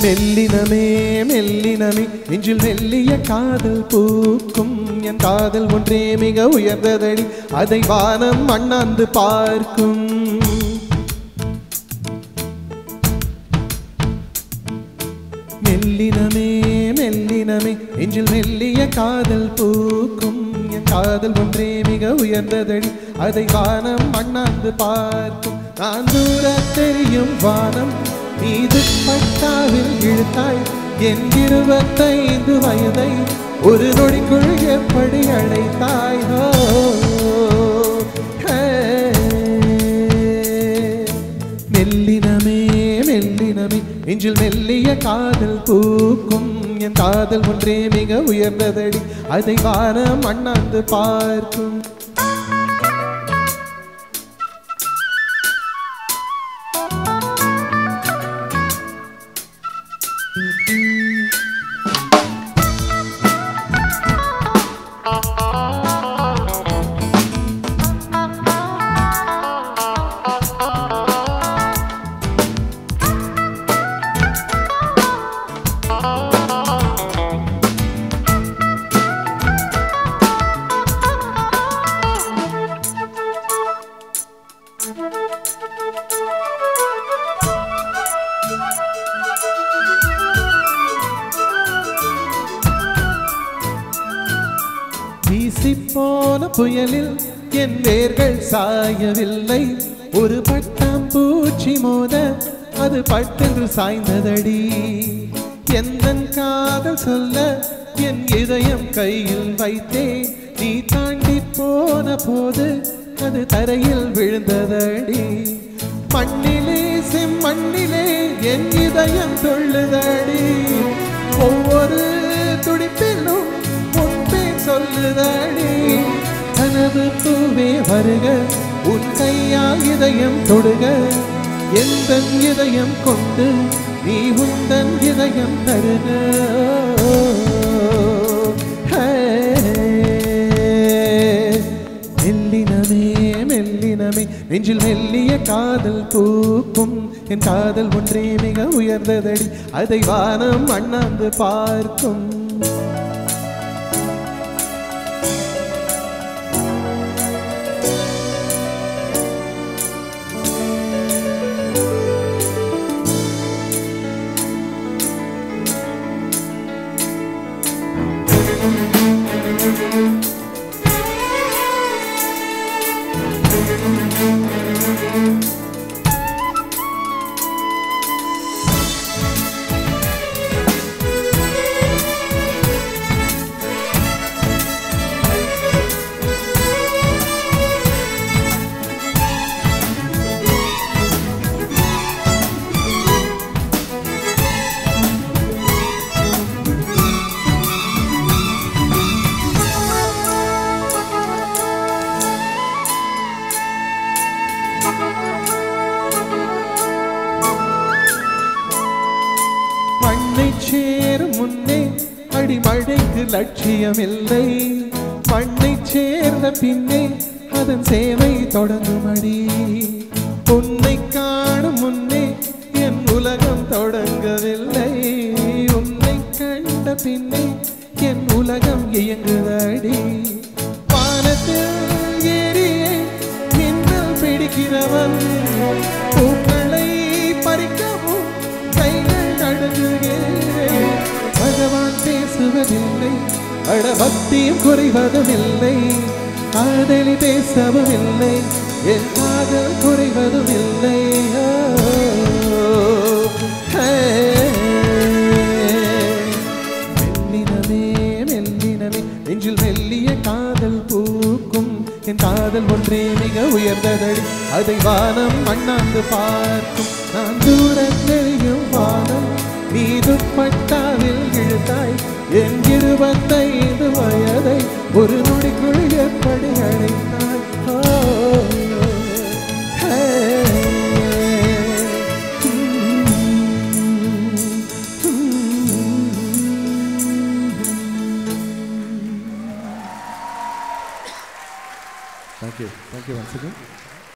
மெல்லினமே மெல்லினமே நெஞ்சில் மெல்லிய காதல் பூக்கும் என் காதல் ஒன்றே மிக உயர்ந்ததடி அதை வானம் மண்ணாந்து பார்க்கும் மெல்லினமே மெல்லினமே நெஞ்சில் மெல்லிய காதல் பூக்கும் என் காதல் ஒன்றே மிக உயர்ந்ததடி அதை வானம் மண்ணாந்து பார்க்கும் நான் தூர தெரியும் வானம் மீது பட்டாவில் இழுத்தாய் என் இருபத்தைந்து வயதை ஒரு நொடிக்குள் எப்படி அழைத்தாய் ஹோ, ஹே. மெல்லினமே மெல்லினமே நெஞ்சில் மெல்லிய காதல் பூக்கும் என் காதல் ஒன்றே மிக உயர்ந்ததடி அதை வானம் அண்ணாந்து பார்க்கும் வீசிப்போன புயலில் என் வேர்கள் சாயவில்லை ஒரு பட்டாம் பூச்சி மோத அது பட்டென்று சாய்ந்ததடி எந்த காதல் சொல்ல என் இதயம் கையில் வைத்தே நீ தாண்டி போன போது அது தரையில் விழுந்ததடி மண்ணிலே செம்மண்ணிலே என் இதயம் தொள்ளுதடி ஒவ்வொரு துடிப்பிலும் முன்பே சொல்லுதடி கனவு பூவே வருக உன் கையால் இதயம் தொடுக எந்த இதயம் கொண்டு நீ உந்தன் இதயம் தருக ஹே. மெல்லினமே மெல்லினமே நெஞ்சில் மெல்லிய காதல் பூக்கும் என் காதல் ஒன்றே மிக உயர்ந்ததடி அதை வானம் அண்ணாந்து பார்க்கும் மண்ணை சேரும் முன்னே அடிமழைக்கு லட்சியமில்லை மண்ணை சேர்ந்த பின்னே அதன் சேவை தொடங்கும் அடி உன்னை காணும் முன்னே என் உலகம் தொடங்கவில்லை உன்னை கண்ட பின்னே என் உலகம் இயங்குதடி வானத்தில் ஏறியே மின்னல் பிடிக்கிறவன் பூக்களை பறிக்கவும் கைகள் நடுங்குகிறேன் பகவான் பேசுவதில்லை அடபக்தியும் குறைவதும் இல்லை காதலி பேசவும் இல்லை என் காதல் குறைவதும் இல்லை ஓ, ஹே. மெல்லினமே மெல்லினமே நெஞ்சில் மெல்லிய காதல் பூக்கும் என் காதல் ஒன்றே மிக உயர்ந்ததடி அதை வானம் மண்ணாந்து பார்க்கும் நான் தூரம் தெரியும் வானம் நீ துப்பட்டாவில் இழுத்தாய் என் இருபத்தைந்து வயதை ஒரு நொடிக்குள் எப்படி அழைத்தாய் ஓ, ஹே. Thank you. Thank you once again.